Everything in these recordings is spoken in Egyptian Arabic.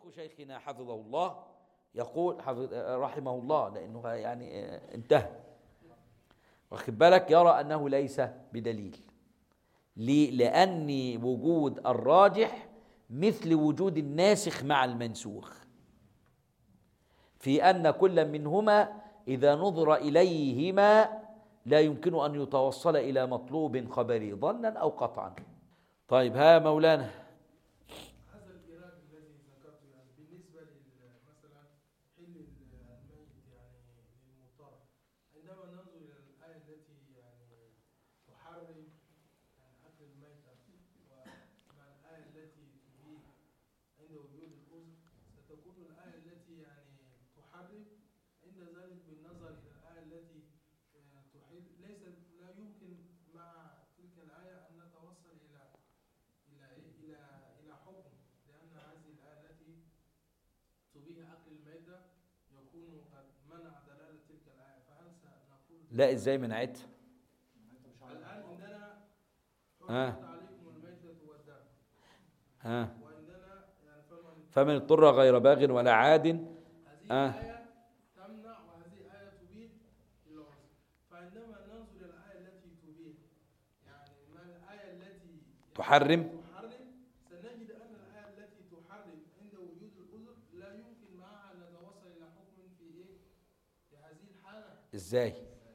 شيخنا حفظه الله يقول حفظ رحمه الله لأنه يعني انتهى واخد بالك يرى أنه ليس بدليل ليه؟ لأن وجود الراجح مثل وجود الناسخ مع المنسوخ في أن كل منهما إذا نظر إليهما لا يمكن أن يتوصل إلى مطلوب خبري ظنا أو قطعا طيب ها مولانا هذا الإيراد الذي ذكرته يعني بالنسبة لل- مثلا حل الميت يعني للمضطر عندما ننظر إلى الآية التي يعني تحرم يعني أكل الميتة ومع الآية التي تبيح عند وجود الأذن ستكون الآية التي يعني تحرم عند ذلك بالنظر إلى الآية التي آه، تحل ليس لا يمكن مع تلك الآية أن نتوصل إلى إلى إيه؟ إلى إلى حكم لأن هذه الآية التي تبيح أكل الميتة يكون قد منع دلالة تلك الآية فهل سنقول لا إزاي منعتها الآن عندنا آه. حرمت عليكم الميتة والدم ها وعندنا يعني فمن فمن اضطر غير باغ ولا عاد هذه آه. الآية تمنع وهذه الآية تبيح العرف فعندما ننظر إلى الآية التي تبيح يعني ما الآية التي تحرم تحرم سنجد أن الآية التي تحرم عند وجود الأذر لا يمكن معها أن نتوصل إلى حكم في إيه؟ في هذه الحالة ازاي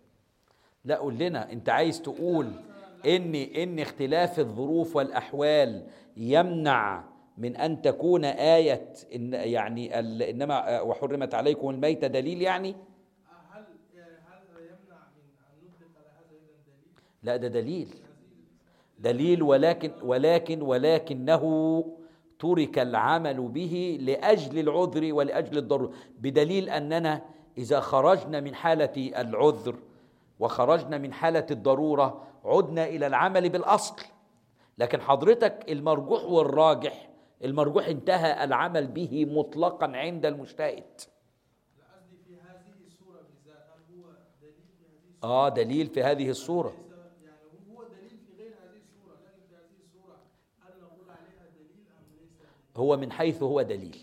لا قول لنا انت عايز تقول ان ان اختلاف الظروف والاحوال يمنع من ان تكون ايه إن يعني ال- انما وحرمت عليكم الميت دليل يعني هل يعني هل يمنع من أن نطلق على هذا أيضا دليل؟ لا ده دليل دليل ولكن ولكن ولكنه ترك العمل به لاجل العذر ولاجل الضروره بدليل اننا اذا خرجنا من حاله العذر وخرجنا من حاله الضروره عدنا الى العمل بالاصل لكن حضرتك المرجوح والراجح المرجوح انتهى العمل به مطلقا عند المجتهد لا قصدي في هذه السورة بالذات هل هو دليل في هذه السورة؟ اه دليل في هذه الصوره ليس يعني هو دليل في غير هذه السورة لكن في هذه السورة هل نقول عليها دليل أم ليس دليل؟ هو من حيث هو دليل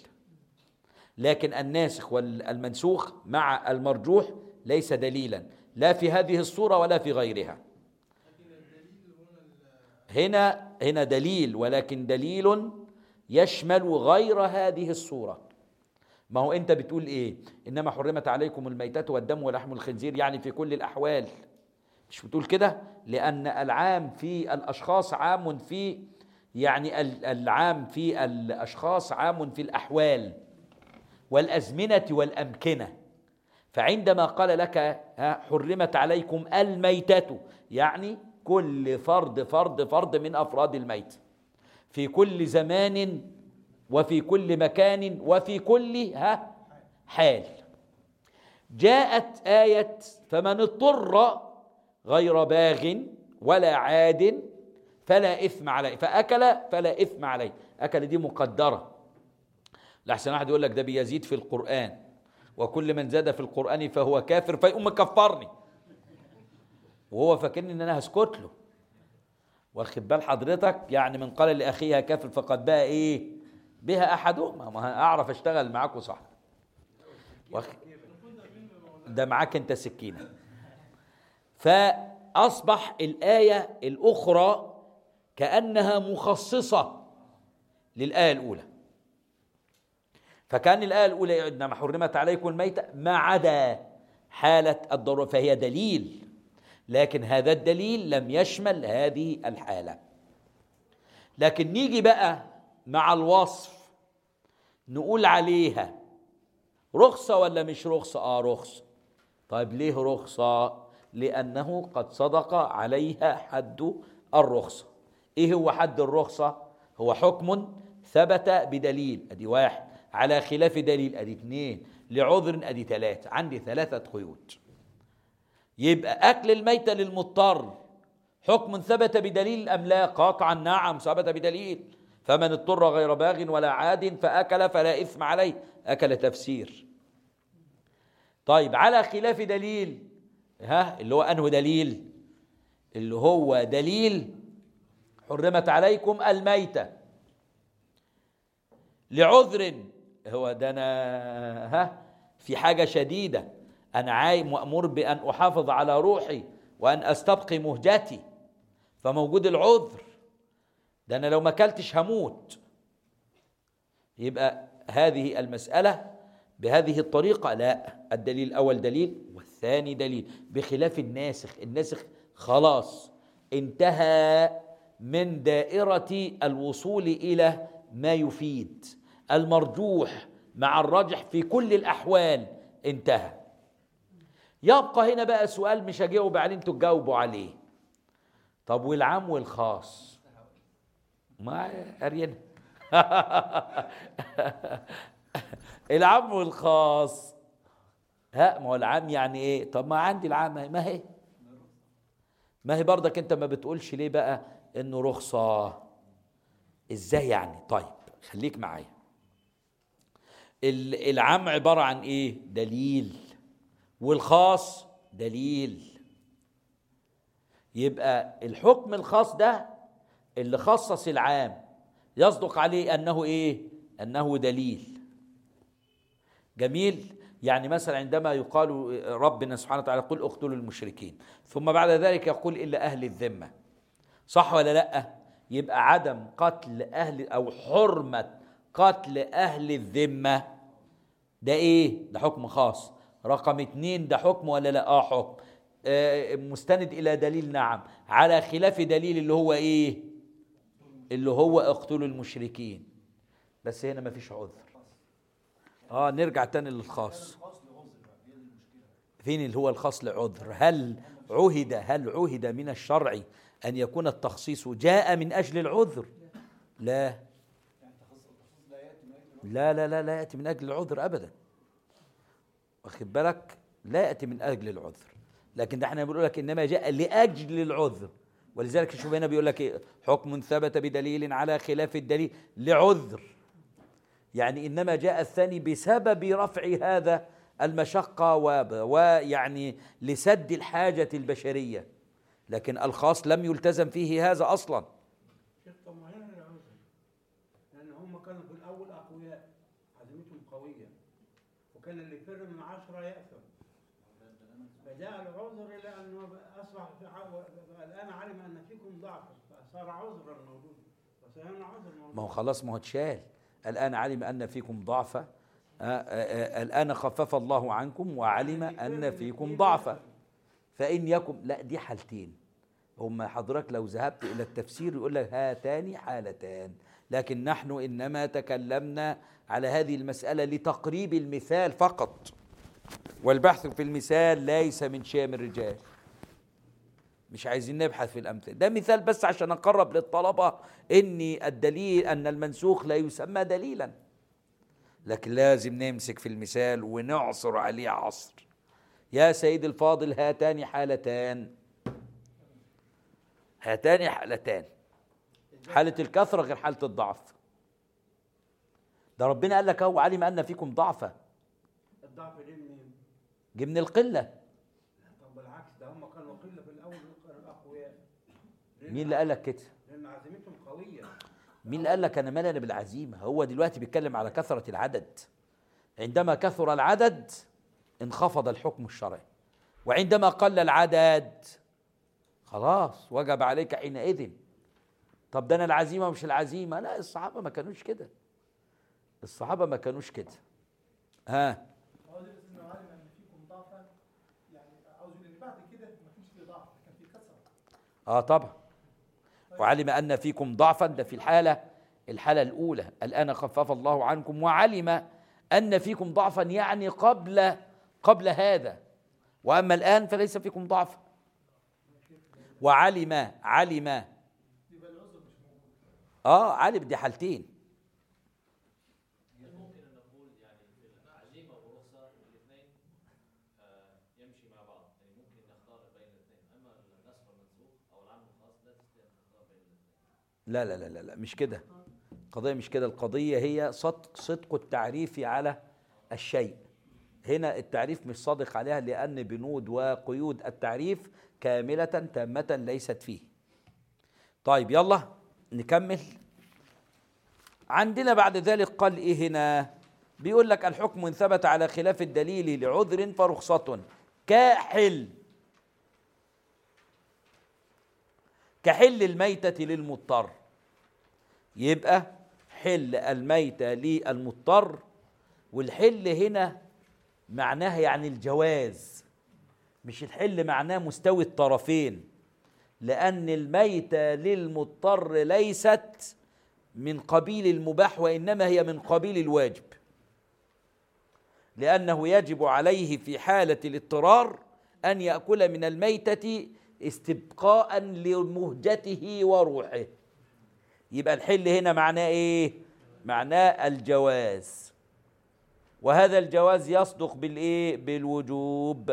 لكن الناسخ والمنسوخ مع المرجوح ليس دليلا لا في هذه الصورة ولا في غيرها لكن الدليل هنا ال- هنا هنا دليل ولكن دليل يشمل غير هذه الصورة ما هو انت بتقول ايه انما حرمت عليكم الميتة والدم ولحم الخنزير يعني في كل الاحوال مش بتقول كده لان العام في الاشخاص عام في يعني ال- العام في الاشخاص عام في الاحوال والازمنه والامكنه فعندما قال لك ها حرمت عليكم الميتة يعني كل فرد فرد فرد من افراد الميت في كل زمان وفي كل مكان وفي كل ها حال جاءت آية فمن اضطر غير باغ ولا عاد فلا إثم عليه فأكل فلا إثم عليه أكل دي مقدرة لحسن واحد يقول لك ده بيزيد في القرآن وكل من زاد في القرآن فهو كافر فيقوم مكفرني وهو فاكرني ان انا هسكت له واخد بال حضرتك يعني من قال لاخيها كافر فقد بقى ايه بها احدهما ما أنا اعرف اشتغل معاكم صح واخ... ده معاك انت سكينه فاصبح الايه الاخرى كانها مخصصه للايه الاولى فكان الآية الأولى إنما حرمت عليكم الميتة ما عدا حالة الضرورة فهي دليل لكن هذا الدليل لم يشمل هذه الحالة لكن نيجي بقى مع الوصف نقول عليها رخصة ولا مش رخصة؟ آه رخصة طيب ليه رخصة؟ لأنه قد صدق عليها حد الرخصة إيه هو حد الرخصة؟ هو حكم ثبت بدليل أدي واحد على خلاف دليل أدي اثنين لعذر أدي ثلاثة عندي ثلاثة قيود يبقى أكل الميتة للمضطر حكم ثبت بدليل أم لا قاطعا نعم ثبت بدليل فمن اضطر غير باغ ولا عاد فأكل فلا إثم عليه أكل تفسير طيب على خلاف دليل ها اللي هو أنه دليل اللي هو دليل حرمت عليكم الميتة لعذر هو ده انا ها في حاجه شديده انا عاي مامور بان احافظ على روحي وان استبقي مهجتي فموجود العذر ده انا لو ما اكلتش هموت يبقى هذه المساله بهذه الطريقه لا الدليل الاول دليل والثاني دليل بخلاف الناسخ الناسخ خلاص انتهى من دائره الوصول الى ما يفيد المرجوح مع الرجح في كل الاحوال انتهى يبقى هنا بقى سؤال مش هجاوب عليه انتوا تجاوبوا عليه طب والعام والخاص ما قرينا العام والخاص ها ما هو العام يعني ايه طب ما عندي العام ما هي ما هي برضك انت ما بتقولش ليه بقى انه رخصه ازاي يعني طيب خليك معايا ال- العام عباره عن ايه دليل والخاص دليل يبقى الحكم الخاص ده اللي خصص العام يصدق عليه انه ايه انه دليل جميل يعني مثلا عندما يقال ربنا سبحانه وتعالى قل اقتلوا المشركين ثم بعد ذلك يقول الا اهل الذمه صح ولا لا يبقى عدم قتل اهل او حرمه قتل اهل الذمه ده ايه ده حكم خاص رقم اتنين ده حكم ولا لا اه حكم آه مستند الى دليل نعم على خلاف دليل اللي هو ايه اللي هو اقتلوا المشركين بس هنا مفيش عذر اه نرجع تاني للخاص فين اللي هو الخاص لعذر هل عهد هل عهد من الشرع ان يكون التخصيص جاء من اجل العذر لا لا لا لا لا ياتي من اجل العذر ابدا واخد بالك لا ياتي من اجل العذر لكن ده احنا بنقول لك انما جاء لاجل العذر ولذلك شوف هنا بيقول لك إيه؟ حكم ثبت بدليل على خلاف الدليل لعذر يعني انما جاء الثاني بسبب رفع هذا المشقه و- ويعني لسد الحاجه البشريه لكن الخاص لم يلتزم فيه هذا اصلا شيخ طب ما هنا العذر لان هم كانوا في الاول اقوياء عزيمتهم قويه وكان اللي يفر من عشره ياثم فجاء العذر الى انه اصبح في ع- الان علم ان فيكم ضعف فصار عذرا موجودا فصار عذر موجود ما هو خلاص ما هو اتشال الآن علم أن فيكم ضعفا آه، آه، آه، الآن خفف الله عنكم وعلم أن فيكم ضعفا فإن يكن لا دي حالتين هم حضرتك لو ذهبت إلى التفسير يقول لك هاتان حالتان لكن نحن إنما تكلمنا على هذه المسألة لتقريب المثال فقط والبحث في المثال ليس من شام الرجال مش عايزين نبحث في الامثله ده مثال بس عشان اقرب للطلبه ان الدليل ان المنسوخ لا يسمى دليلا لكن لازم نمسك في المثال ونعصر عليه عصر يا سيدي الفاضل هاتان حالتان هاتان حالتان حالة الكثرة غير حالة الضعف ده ربنا قال لك هو علم أن فيكم ضعفا الضعف جه منين؟ جه من القلة طب بالعكس ده هم كانوا قله في الاول كانوا اقوياء لأن- مين اللي قال لك كده لان عزيمتهم قويه مين اللي قال لك انا مالي انا بالعزيمه هو دلوقتي بيتكلم على كثره العدد عندما كثر العدد انخفض الحكم الشرعي وعندما قل العدد خلاص وجب عليك حينئذ طب ده انا العزيمه مش العزيمه لا الصحابه ما كانوش كده الصحابه ما كانوش كده ها هو ده انه علم ان فيكم ضعفا يعني عاوز يقول ان بعد كده ما فيش في ضعف كان في كثره اه طبعا وعلم ان فيكم ضعفا ده في الحاله الحاله الاولى الان خفف الله عنكم وعلم ان فيكم ضعفا يعني قبل قبل هذا واما الان فليس فيكم ضعف وعلم علم يبقى العذر مش موجود اه علم دي حالتين ممكن ان نقول يعني في العزيمه والرخصه الاثنين يمشي مع بعض يعني ممكن نختار بين الاثنين اما النسخ والمنسوخ او العام والخاص لا تستطيع ان تختار بين الاثنين لا لا لا لا, لا مش كده القضية مش كده القضية هي صدق صدق التعريف على الشيء هنا التعريف مش صادق عليها لأن بنود وقيود التعريف كاملة تامة ليست فيه طيب يلا نكمل عندنا بعد ذلك قال إيه هنا بيقول لك الحكم إن ثبت على خلاف الدليل لعذر فرخصة كحل كحل الميتة للمضطر يبقى حل الميتة للمضطر والحل هنا معناها يعني الجواز مش الحل معناه مستوي الطرفين لأن الميتة للمضطر ليست من قبيل المباح وإنما هي من قبيل الواجب لأنه يجب عليه في حالة الاضطرار أن يأكل من الميتة استبقاء لمهجته وروحه يبقى الحل هنا معناه إيه؟ معناه الجواز وهذا الجواز يصدق بالإيه؟ بالوجوب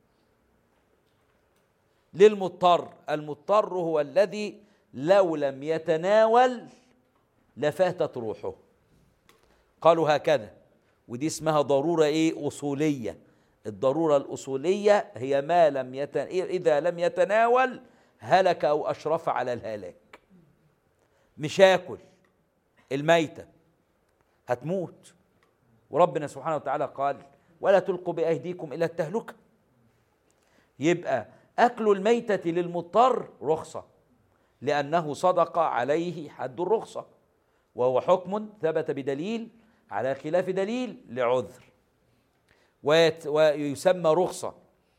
للمضطر المضطر هو الذي لو لم يتناول لفاتت روحه قالوا هكذا ودي اسمها ضرورة ايه أصولية الضرورة الأصولية هي ما لم يتن... إذا لم يتناول هلك أو أشرف على الهلاك مش هاكل الميتة هتموت وربنا سبحانه وتعالى قال ولا تلقوا بأيديكم إلى التهلكة يبقى أكل الميتة للمضطر رخصة لأنه صدق عليه حد الرخصة وهو حكم ثبت بدليل على خلاف دليل لعذر ويت ويسمى رخصة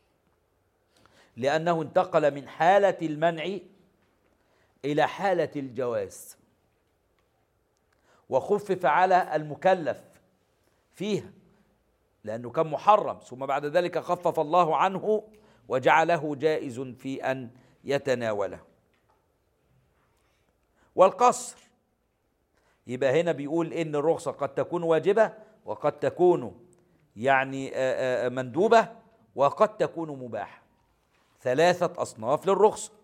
لأنه انتقل من حالة المنع إلى حالة الجواز وخفف على المكلف فيها لأنه كان محرم ثم بعد ذلك خفف الله عنه وجعله جائز في أن يتناوله والقصر يبقى هنا بيقول ان الرخصه قد تكون واجبه وقد تكون يعني آآ آآ مندوبه وقد تكون مباحه ثلاثه اصناف للرخصه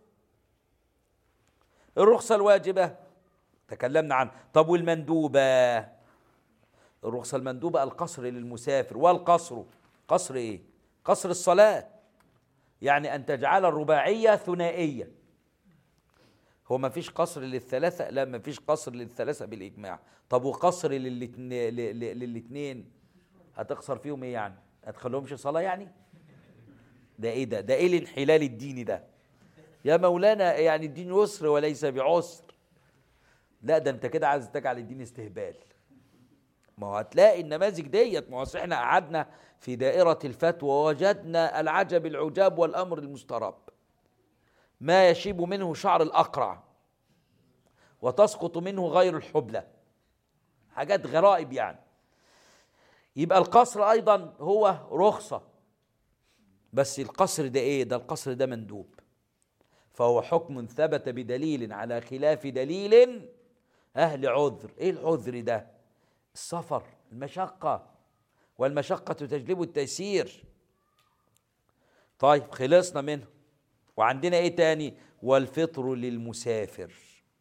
الرخصه الواجبه تكلمنا عنها طب والمندوبه الرخصه المندوبه القصر للمسافر والقصر قصر ايه قصر الصلاه يعني ان تجعل الرباعيه ثنائيه هو ما فيش قصر للثلاثة لا ما فيش قصر للثلاثة بالإجماع طب وقصر للاتنين, للاتنين هتقصر فيهم ايه يعني هتخليهمش صلاة يعني ده ايه ده ده ايه الانحلال الديني ده يا مولانا يعني الدين يسر وليس بعسر لا ده انت كده عايز تجعل الدين استهبال ما هو هتلاقي النماذج ديت ما هو احنا قعدنا في دائرة الفتوى ووجدنا العجب العجاب والأمر المسترب ما يشيب منه شعر الأقرع وتسقط منه غير الحبلة حاجات غرائب يعني يبقى القصر أيضا هو رخصة بس القصر ده إيه ده القصر ده مندوب فهو حكم ثبت بدليل على خلاف دليل أهل عذر إيه العذر ده السفر المشقة والمشقة تجلب التيسير طيب خلصنا منه وعندنا ايه تاني والفطر للمسافر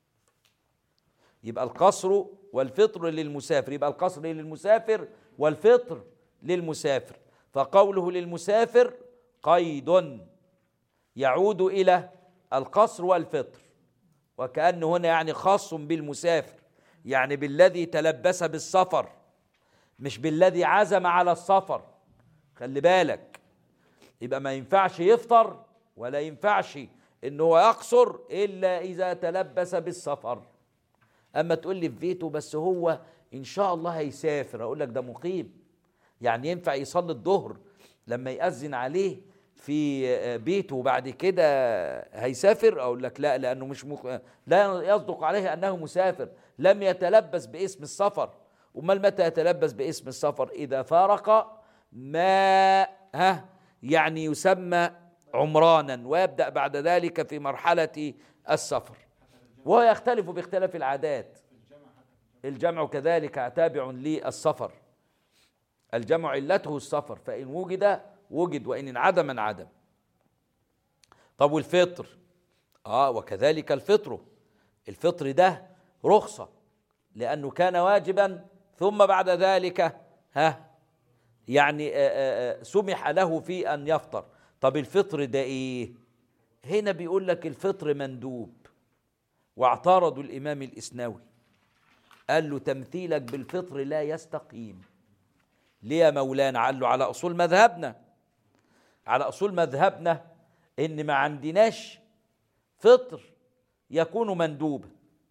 يبقى القصر والفطر للمسافر يبقى القصر للمسافر والفطر للمسافر فقوله للمسافر قيد يعود الى القصر والفطر وكأن هنا يعني خاص بالمسافر يعني بالذي تلبس بالسفر مش بالذي عزم على السفر خلي بالك يبقى ما ينفعش يفطر ولا ينفعش ان هو يقصر الا اذا تلبس بالسفر اما تقول لي في بيته بس هو ان شاء الله هيسافر اقول لك ده مقيم يعني ينفع يصلي الظهر لما يأذن عليه في بيته وبعد كده هيسافر اقول لك لا لانه مش مق... لا يصدق عليه انه مسافر لم يتلبس باسم السفر امال متى يتلبس باسم السفر اذا فارق ما ها يعني يسمى عمرانا ويبدا بعد ذلك في مرحله السفر وهو يختلف باختلاف العادات الجمع كذلك تابع للسفر الجمع علته السفر فان وجد وجد وان انعدم انعدم طب والفطر اه وكذلك الفطر الفطر ده رخصه لانه كان واجبا ثم بعد ذلك ها يعني آآ آآ سمح له في ان يفطر طب الفطر ده ايه هنا بيقول لك الفطر مندوب واعترضوا الامام الاسنوي قال له تمثيلك بالفطر لا يستقيم ليه يا مولانا قال له على اصول مذهبنا على اصول مذهبنا ان ما عندناش فطر يكون مندوبا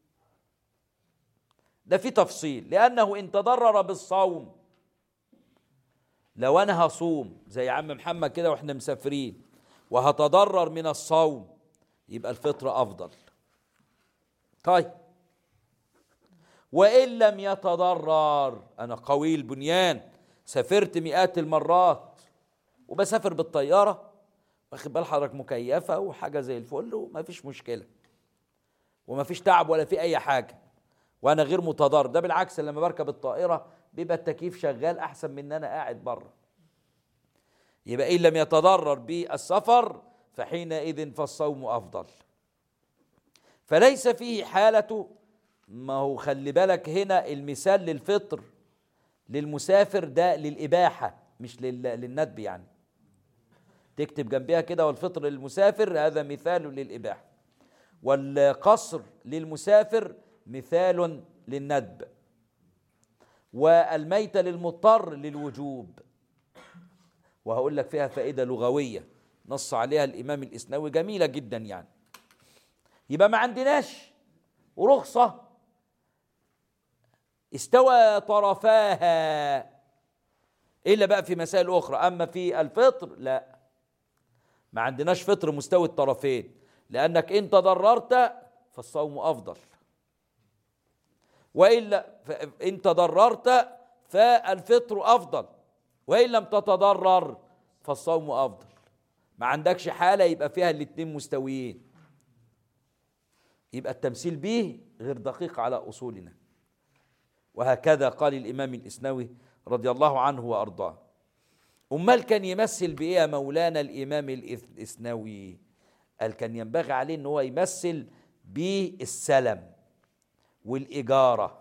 ده في تفصيل لانه ان تضرر بالصوم لو انا هصوم زي عم محمد كده واحنا مسافرين وهتضرر من الصوم يبقى الفطر افضل طيب وان لم يتضرر انا قوي البنيان سافرت مئات المرات وبسافر بالطياره واخد بال حضرتك مكيفه وحاجه زي الفل وما فيش مشكله وما فيش تعب ولا في اي حاجه وانا غير متضرر ده بالعكس لما بركب الطائره بيبقى التكييف شغال احسن من ان انا قاعد بره يبقى ان لم يتضرر بالسفر فحينئذ فالصوم افضل فليس فيه حاله ما هو خلي بالك هنا المثال للفطر للمسافر ده للاباحه مش لل- للندب يعني تكتب جنبها كده والفطر للمسافر هذا مثال للاباحه والقصر للمسافر مثال للندب والميت للمضطر للوجوب وهقول لك فيها فائده لغويه نص عليها الامام الاسنوي جميله جدا يعني يبقى ما عندناش رخصه استوى طرفاها الا بقى في مسائل اخرى اما في الفطر لا ما عندناش فطر مستوي الطرفين لانك ان تضررت فالصوم افضل والا ف- ان تضررت فالفطر افضل وان لم تتضرر فالصوم افضل ما عندكش حاله يبقى فيها الاتنين مستويين يبقى التمثيل به غير دقيق على اصولنا وهكذا قال الامام الاسنوي رضي الله عنه وارضاه امال كان يمثل بايه يا مولانا الامام الاسنوي قال كان ينبغي عليه ان هو يمثل بالسلم والاجاره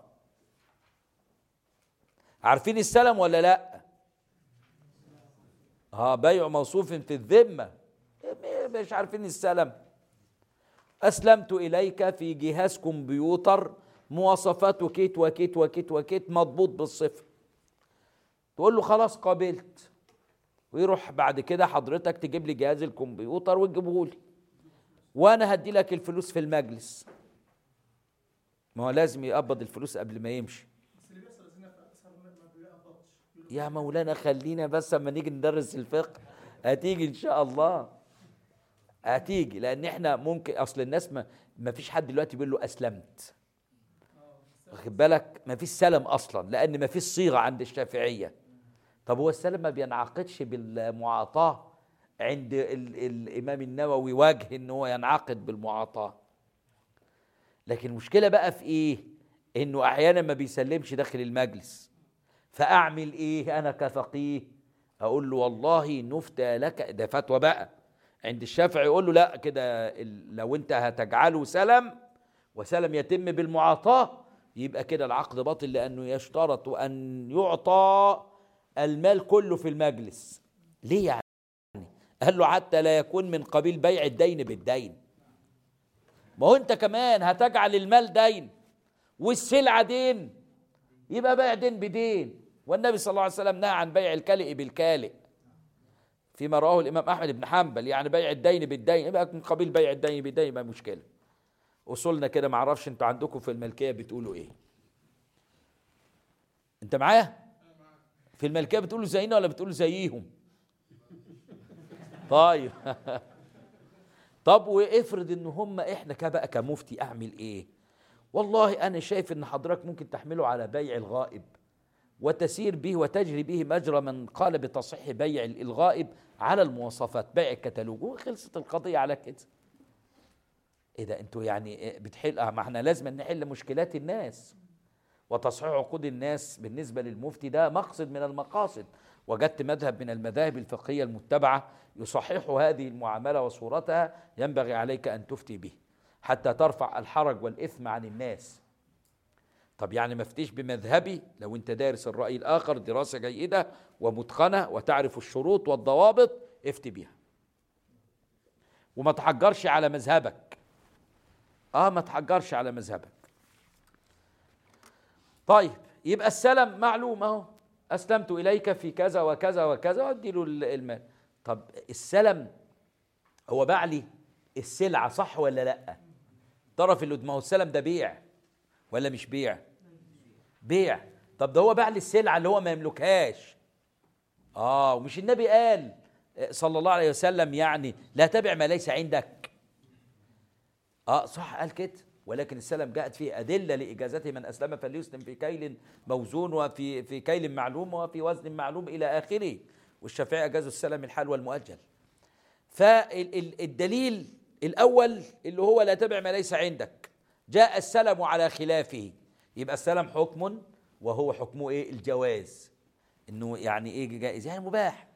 عارفين السلم ولا لا اه بيع موصوف في الذمه مش عارفين السلم اسلمت اليك في جهاز كمبيوتر مواصفاته كيت وكيت وكيت وكيت مضبوط بالصفر تقول له خلاص قابلت ويروح بعد كده حضرتك تجيب لي جهاز الكمبيوتر وتجيبه لي وانا هدي لك الفلوس في المجلس ما هو لازم يقبض الفلوس قبل ما يمشي بس اللي بيحصل هنا في اكثر ما ما بيقبضش يا مولانا خلينا بس اما نيجي ندرس الفقه هتيجي ان شاء الله هتيجي لان احنا ممكن اصل الناس ما ما فيش حد دلوقتي بيقول له اسلمت واخد بالك ما فيش سلم اصلا لان ما فيش صيغه عند الشافعيه طب هو السلم ما بينعقدش بالمعاطاه عند ال الامام النووي وجه ان هو ينعقد بالمعاطاه لكن المشكله بقى في ايه انه احيانا ما بيسلمش داخل المجلس فاعمل ايه انا كفقيه اقول له والله نفتى لك ده فتوى بقى عند الشافعي يقول له لا كده ال- لو انت هتجعله سلم وسلم يتم بالمعاطاه يبقى كده العقد باطل لانه يشترط ان يعطى المال كله في المجلس ليه يعني قال له حتى لا يكون من قبيل بيع الدين بالدين ما هو انت كمان هتجعل المال دين والسلعه دين يبقى بيع دين بدين والنبي صلى الله عليه وسلم نهى عن بيع الكالئ بالكالئ فيما رواه الامام احمد بن حنبل يعني بيع الدين بالدين يبقى من قبيل بيع الدين بالدين ما مشكله اصولنا كده ما اعرفش انتوا عندكم في الملكيه بتقولوا ايه انت معايا في الملكيه بتقولوا زينا ولا بتقولوا زيهم طيب طب وافرض ان هم احنا كبقى كمفتي اعمل ايه والله انا شايف ان حضرتك ممكن تحمله على بيع الغائب وتسير به وتجري به مجرى من قال بتصحيح بيع الغائب على المواصفات بيع الكتالوج وخلصت القضيه على كده ايه ده انتوا يعني إيه بتحل آه، ما احنا لازم نحل مشكلات الناس وتصحيح عقود الناس بالنسبه للمفتي ده مقصد من المقاصد وجدت مذهب من المذاهب الفقهيه المتبعه يصحح هذه المعامله وصورتها ينبغي عليك ان تفتي به حتى ترفع الحرج والاثم عن الناس طب يعني ما افتيش بمذهبي لو انت دارس الراي الاخر دراسه جيده ومتقنه وتعرف الشروط والضوابط افتي بيها وما تحجرش على مذهبك اه ما تحجرش على مذهبك طيب يبقى السلم معلوم اهو اسلمت اليك في كذا وكذا وكذا وادي له ال- المال طب السلم هو باع لي السلعه صح ولا لا طرف اللي ما هو السلم ده بيع ولا مش بيع بيع طب ده هو باع لي السلعه اللي هو ما يملكهاش اه ومش النبي قال آه، صلى الله عليه وسلم يعني لا تبع ما ليس عندك اه صح قال كده ولكن السلم جاءت فيه أدلة لإجازته من أسلم فليسلم في كيل موزون وفي في كيل معلوم وفي وزن معلوم إلى آخره والشافعي أجازوا السلم الحال والمؤجل فالدليل الأول اللي هو لا تبع ما ليس عندك جاء السلم على خلافه يبقى السلم حكم وهو حكمه إيه الجواز إنه يعني إيه جائز يعني مباح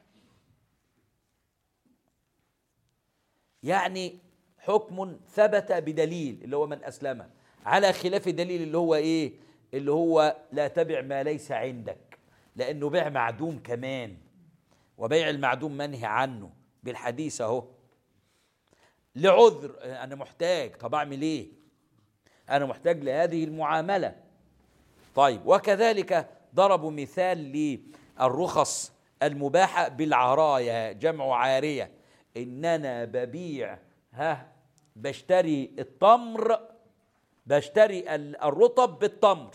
يعني حكم ثبت بدليل اللي هو من أسلم على خلاف دليل اللي هو إيه اللي هو لا تبع ما ليس عندك لأنه بيع معدوم كمان وبيع المعدوم منهي عنه بالحديث أهو لعذر أنا محتاج طب أعمل إيه أنا محتاج لهذه المعاملة طيب وكذلك ضربوا مثال للرخص المباحة بالعراية جمع عارية إن أنا ببيع ها بشتري التمر بشتري ال- الرطب بالتمر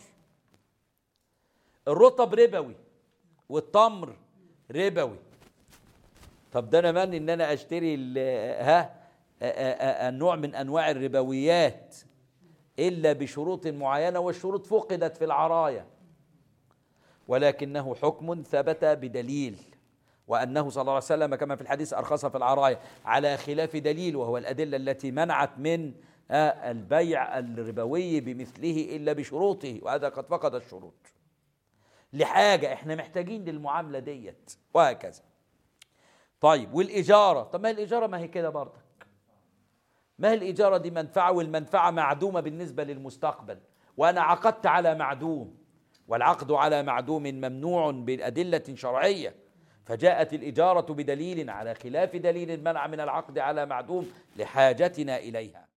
الرطب ربوي والتمر ربوي طب ده انا من ان انا اشتري ال- ها آ- آ- آ- النوع من انواع الربويات الا بشروط معينه والشروط فقدت في العرايه ولكنه حكم ثبت بدليل وانه صلى الله عليه وسلم كما في الحديث ارخص في العرايه على خلاف دليل وهو الادله التي منعت من آه، البيع الربوي بمثله الا بشروطه وهذا قد فقد الشروط لحاجه احنا محتاجين للمعامله ديت وهكذا طيب والاجاره طب ما هي الاجاره ما هي كده برضك ما هي الإجارة دي منفعة والمنفعة معدومة بالنسبة للمستقبل وأنا عقدت على معدوم والعقد على معدوم ممنوع بأدلة شرعية فجاءت الإجارة بدليل على خلاف دليل منع من العقد على معدوم لحاجتنا إليها